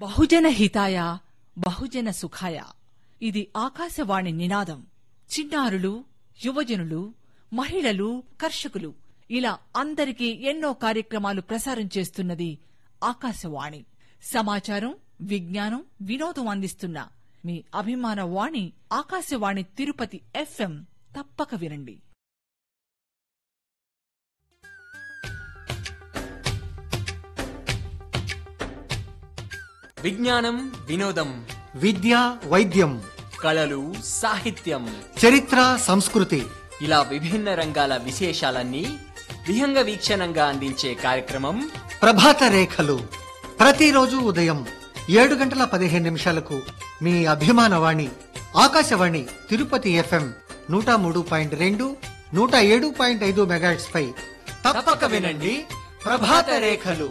బహుజన హితాయ బహుజన సుఖాయ ఇది ఆకాశవాణి నినాదం చిన్నారులు యువజనులు మహిళలు కర్షకులు ఇలా అందరికీ ఎన్నో కార్యక్రమాలు ప్రసారం చేస్తున్నది ఆకాశవాణి సమాచారం విజ్ఞానం వినోదం అందిస్తున్న మీ అభిమాన వాణి ఆకాశవాణి తిరుపతి ఎఫ్ఎం తప్పక వినండి విజ్ఞానం వినోదం విద్య వైద్యం కళలు సాహిత్యం చరిత్ర సంస్కృతి ఇలా విభిన్న రంగాల విశేషాలన్నీ విహంగ వీక్షణంగా అందించే కార్యక్రమం ప్రభాత రేఖలు ప్రతిరోజు ఉదయం ఏడు గంటల పదిహేను నిమిషాలకు మీ అభిమాన వాణి ఆకాశవాణి తిరుపతి ఎఫ్ఎం నూట మూడు పాయింట్ రెండు నూట ఏడు పాయింట్ ఐదు మెగాట్స్ పై తప్పక వినండి ప్రభాత రేఖలు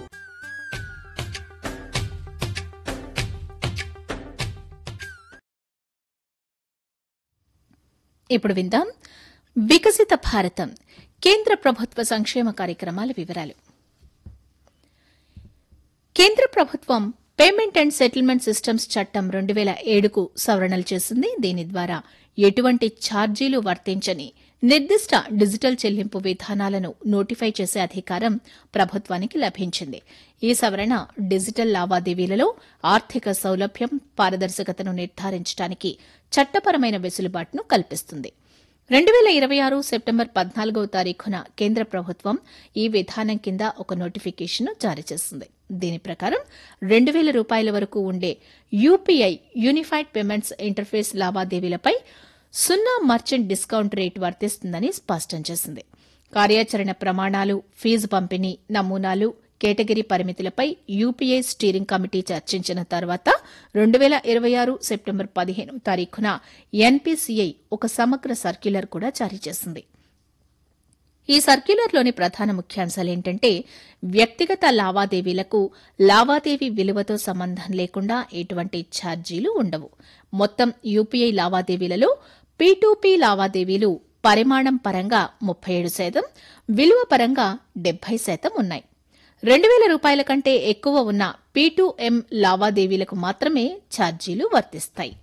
ఇప్పుడు విందాం వికసిత భారతం కేంద్ర ప్రభుత్వ సంక్షేమ కార్యక్రమాల వివరాలు కేంద్ర ప్రభుత్వం పేమెంట్ అండ్ సెటిల్మెంట్ సిస్టమ్స్ చట్టం రెండు వేల ఏడుకు సవరణలు చేసింది దీని ద్వారా ఎటువంటి ఛార్జీలు వర్తించని నిర్దిష్ట డిజిటల్ చెల్లింపు విధానాలను నోటిఫై చేసే అధికారం ప్రభుత్వానికి లభించింది ఈ సవరణ డిజిటల్ లావాదేవీలలో ఆర్థిక సౌలభ్యం పారదర్శకతను నిర్ధారించడానికి చట్టపరమైన వెసులుబాటును కల్పిస్తుంది రెండు వేల ఇరవై ఆరు సెప్టెంబర్ పద్నాలుగవ తారీఖున కేంద్ర ప్రభుత్వం ఈ విధానం కింద ఒక నోటిఫికేషన్ జారీ చేసింది దీని ప్రకారం రెండు వేల రూపాయల వరకు ఉండే యూపీఐ యూనిఫైడ్ పేమెంట్స్ ఇంటర్ఫేస్ లావాదేవీలపై సున్నా మర్చెంట్ డిస్కౌంట్ రేటు వర్తిస్తుందని స్పష్టం చేసింది కార్యాచరణ ప్రమాణాలు ఫీజు పంపిణీ నమూనాలు కేటగిరీ పరిమితులపై యూపీఐ స్టీరింగ్ కమిటీ చర్చించిన తర్వాత రెండు వేల ఇరవై ఆరు సెప్టెంబర్ పదిహేను తారీఖున ఎన్పీసీఐ ఒక సమగ్ర సర్క్యులర్ కూడా జారీ చేసింది ఈ సర్క్యులర్లోని ప్రధాన ముఖ్యాంశాలు ఏంటంటే వ్యక్తిగత లావాదేవీలకు లావాదేవీ విలువతో సంబంధం లేకుండా ఎటువంటి ఛార్జీలు ఉండవు మొత్తం యూపీఐ లావాదేవీలలో పీ లావాదేవీలు పరిమాణం పరంగా ముప్పై ఏడు శాతం విలువ పరంగా డెబ్బై శాతం ఉన్నాయి రెండు వేల రూపాయల కంటే ఎక్కువ ఉన్న పీ ఎం లావాదేవీలకు మాత్రమే ఛార్జీలు వర్తిస్తాయి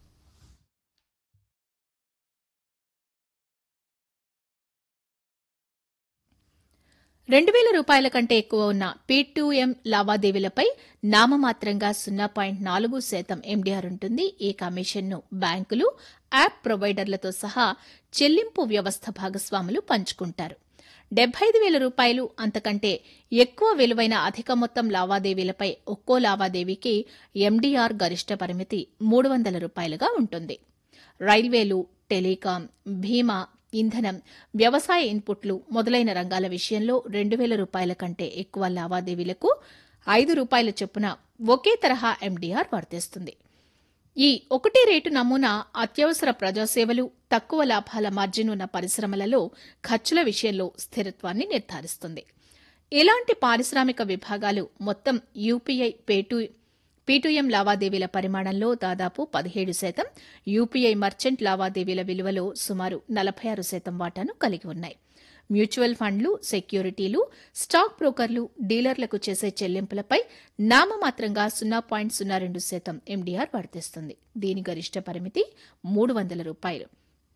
రెండు వేల రూపాయల కంటే ఎక్కువ ఉన్న పీ2ఎం లావాదేవీలపై నామమాత్రంగా సున్నా పాయింట్ నాలుగు శాతం ఎండీఆర్ ఉంటుంది ఈ కమిషన్ను బ్యాంకులు యాప్ ప్రొవైడర్లతో సహా చెల్లింపు వ్యవస్థ భాగస్వాములు పంచుకుంటారు డెబ్బై ఐదు వేల రూపాయలు అంతకంటే ఎక్కువ విలువైన అధిక మొత్తం లావాదేవీలపై ఒక్కో లావాదేవీకి ఎండీఆర్ గరిష్ట పరిమితి మూడు వందల రూపాయలుగా ఉంటుంది రైల్వేలు టెలికాం బీమా ఇంధనం వ్యవసాయ ఇన్పుట్లు మొదలైన రంగాల విషయంలో రెండు వేల రూపాయల కంటే ఎక్కువ లావాదేవీలకు ఐదు రూపాయల చొప్పున ఒకే తరహా ఎండీఆర్ వర్తిస్తుంది ఈ ఒకటి రేటు నమూనా అత్యవసర ప్రజాసేవలు తక్కువ లాభాల మార్జిన్ ఉన్న పరిశ్రమలలో ఖర్చుల విషయంలో స్థిరత్వాన్ని నిర్ధారిస్తుంది ఇలాంటి పారిశ్రామిక విభాగాలు మొత్తం యూపీఐ పేటు పీటూఎం లావాదేవీల పరిమాణంలో దాదాపు పదిహేడు శాతం యూపీఐ మర్చెంట్ లావాదేవీల విలువలో సుమారు నలభై ఆరు శాతం వాటాను కలిగి ఉన్నాయి మ్యూచువల్ ఫండ్లు సెక్యూరిటీలు స్టాక్ బ్రోకర్లు డీలర్లకు చేసే చెల్లింపులపై నామమాత్రంగా సున్నా పాయింట్ సున్నా రెండు శాతం ఎండీఆర్ వర్తిస్తుంది దీని గరిష్ట పరిమితి మూడు వందల రూపాయలు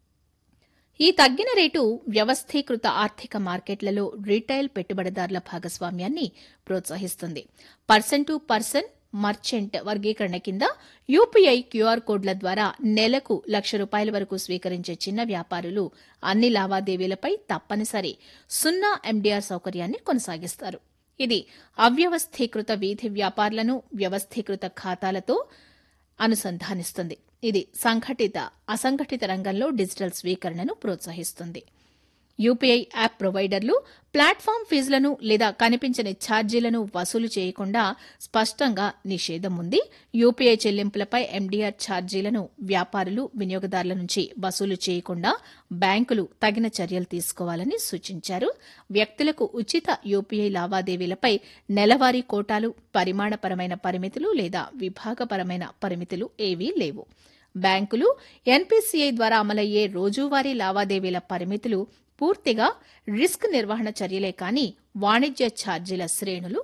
ఈ తగ్గిన రేటు వ్యవస్థీకృత ఆర్థిక మార్కెట్లలో రీటైల్ పెట్టుబడిదారుల భాగస్వామ్యాన్ని ప్రోత్సహిస్తుంది పర్సన్ టు పర్సన్ మర్చెంట్ వర్గీకరణ కింద యూపీఐ క్యూఆర్ కోడ్ల ద్వారా నెలకు లక్ష రూపాయల వరకు స్వీకరించే చిన్న వ్యాపారులు అన్ని లావాదేవీలపై తప్పనిసరి సున్నా ఎండీఆర్ సౌకర్యాన్ని కొనసాగిస్తారు ఇది అవ్యవస్థీకృత వీధి వ్యాపారులను వ్యవస్థీకృత ఖాతాలతో అనుసంధానిస్తుంది ఇది సంఘటిత అసంఘటిత రంగంలో డిజిటల్ స్వీకరణను ప్రోత్సహిస్తుంది యూపీఐ యాప్ ప్రొవైడర్లు ప్లాట్ఫామ్ ఫీజులను లేదా కనిపించని ఛార్జీలను వసూలు చేయకుండా స్పష్టంగా నిషేధం ఉంది యూపీఐ చెల్లింపులపై ఎండీఆర్ ఛార్జీలను వ్యాపారులు వినియోగదారుల నుంచి వసూలు చేయకుండా బ్యాంకులు తగిన చర్యలు తీసుకోవాలని సూచించారు వ్యక్తులకు ఉచిత యూపీఐ లావాదేవీలపై నెలవారీ కోటాలు పరిమాణపరమైన పరిమితులు లేదా విభాగపరమైన పరిమితులు ఏవీ లేవు బ్యాంకులు ఎన్పీసీఐ ద్వారా అమలయ్యే రోజువారీ లావాదేవీల పరిమితులు పూర్తిగా రిస్క్ నిర్వహణ చర్యలే కానీ వాణిజ్య ఛార్జీల శ్రేణులు